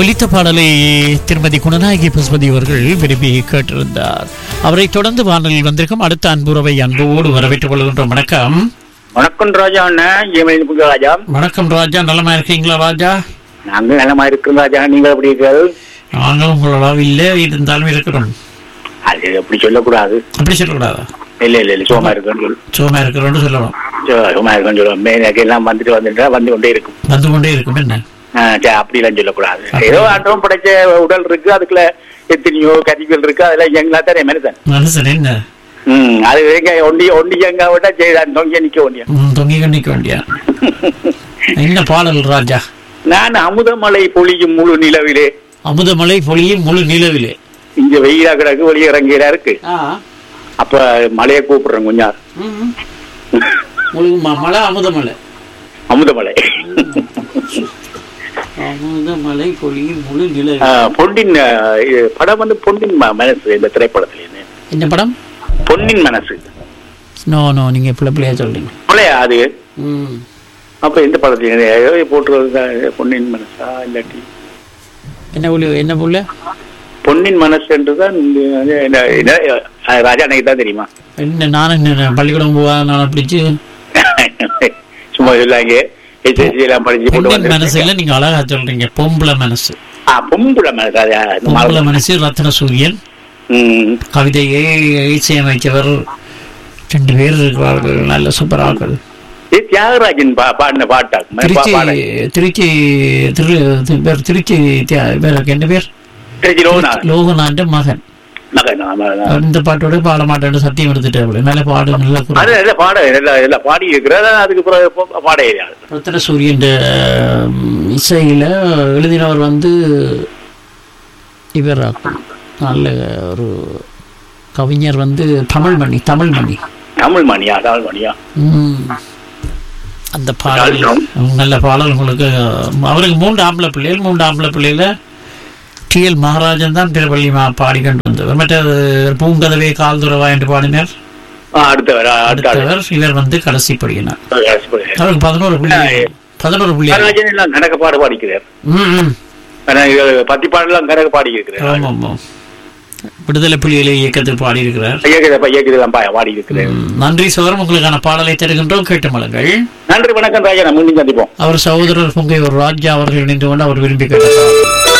ஒலித்த பாடலை திருமதி குணநாயகி பசுபதி அவர்கள் விரும்பி கேட்டிருந்தார் அவரை தொடர்ந்து வானொலியில் வந்திருக்கும் அடுத்த அன்புறவை அன்போடு வரவேற்றுக் கொள்கின்றோம் வணக்கம் வணக்கம் ராஜா அண்ணன் இஎம்ஐ புங்க ராஜா வணக்கம் ராஜா நலமா இருக்கீங்களா ராஜா நாங்கள் நலமா இருக்கிறோம் ராஜா நீங்கள் எப்படி இருக்கிறது நாங்களும் உங்களோட இல்லை இருந்தாலும் இருக்கிறோம் அது அப்படி சொல்லக்கூடாது அப்படி சொல்லக்கூடாதா இல்ல இல்ல இல்ல சோமா இருக்குன்னு சொல்லு சுகமா இருக்கிறோம்னு சொல்லலாம் சோ- சோமா இருக்குன்னு சொல்லுவோம் மேனக்கு எல்லாம் வந்துட்டு வந்துட்டா வந்து கொண்டே இருக்கும் வந்து கொண்டே இருக்கும் என்ன ஆ, சரி, அப்படிலாம் சொல்லக்கூடாது ஏதோ ஆண்டவன் படைச்ச உடல் இருக்கு அதுக்குள்ள எத்தனையோ கதிகள் இருக்கு அதெல்லாம் எங்களா தானே மனுஷன் மனுஷன் என்ன ம் அது எங்க ஒண்டி ஒண்டி எங்க விட்டா செய்தான் தொங்க நிக்க ஒண்டியா ம், தொங்கி கண்ணிக்க வேண்டியா என்ன பாடல் ராஜா நான் அமுதமலை பொழியும் முழு நிலவிலே அமுதமலை பொழியில் முழு நிலவிலே இங்க வெயிலா கிடக்கு வெளியே இறங்கிடா இருக்கு அப்ப மலையை கூப்பிடுறேன் கொஞ்சம் முழு ம- மலை அமுதமலை அமுதமலை அமுதமலை பொழியில் முழு ஆ, நிலவு பொன்னின் ஆ, இது படம் வந்து பொன்னின் ம- மனசு இந்த திரைப்படத்துல இருந்து. என்ன படம் பொன்னின் மனசு நோ நோ நீங்க பிள்ளை பிள்ளையா சொல்றீங்க இல்லையா அது ம் அப்ப எந்த படத்துல போட்டுறது பொன்னின் மனசா இல்லாட்டி என்ன புள்ளி என்ன புள்ள பொன்னின் மனசு என்றுதான் இந்த இது என்ன- என்ன, ஆ, ராஜா எனக்கு தான் தெரியுமா என்ன நானும் என்ன பள்ளிக்கூடம் போவா நான் பிடிச்சு சும்மா சொல்லாங்க எஸ்எஸ்சி எல்லாம் படிச்சு போட்டு பெண்ணின் வந்து மனசு இல்ல நீங்க அழகா சொல்றீங்க பொம்பளை மனசு ஆ பொம்புல மனசு அது அது பொம்பளை மறந்து- மனசு ரத்ன சூரியன் ம். கவிதையை இசையமைச்சவர் ரெண்டு பேர் இருக்கிறார்கள் நல்ல சூப்பர் ஆட்கள் இது தியாகராஜன் பா- பாடின பாட்டா திருச்சி பாட திருச்சி திரு திரு- பேர் திருச்சி தியா- பேருக்கு என்ன பேர் திருச்சி லோகனா லோகநாண்ட மகன் மகன் ஆமா, ஆமா. இந்த பாட்டோட பாட மாட்டேன்னு சத்தியம் எடுத்துட்டு நல்ல பாடு நல்ல அது குரல் நல்ல பாட எல்லாம் எல்லாம் பாடி இருக்கிறது அதுக்கு பிறகு போ- பாட ஏரியாது ரத்ன சூரியன் இசையில எழுதினவர் வந்து இவர் நல்ல ஒரு கவிஞர் வந்து தமிழ்மணி தமிழ்மணி தமிழ் மணியா தமிழ் மணியா ம். அந்த பாடல் நல்ல பாடல் உங்களுக்கு அவருக்கு மூன்று ஆம்பளை பிள்ளைகள் மூன்று ஆம்பளை பிள்ளைகள டிஎல் மகாராஜன் தான் திருப்பள்ளி மா பாடிக்கொண்டு வந்தவர் மற்றது பூங்கதவே கால் துறவா என்று பாடினார் ஆ, அடுத்தவர் ஆ, அடுத்த ஆளு. அடுத்தவர் இவர் வந்து கடைசி படியினார் கடைசி பாடு. அவருக்கு பதினோரு புள்ளி பதினோரு புள்ளி நடராஜன் எல்லாம் கணக்கு பாடு பாடிக்கிறார் ம் ம் ஆனா, இது பத்தி பாடலாம் கணக்கு பாடி இருக்கிறார் ஆமாம் ஆமாம் விடுதலை புலிகளை இயக்கத்தில் பாடியிருக்கிறார் இயக்குதப்பா இயக்குதெல்லாம் பாடி இருக்கிறார் ம், நன்றி சோதரம் உங்களுக்கான பாடலை தருகின்றோம் கேட்டு மலங்கள் நன்றி வணக்கம் ராஜா நான் மீண்டும் சந்திப்போம் அவர் சகோதரர் பொங்கை ஒரு ராஜா அவர்கள் இணைந்து கொண்டு அவர் விரும்பி கேட்டார்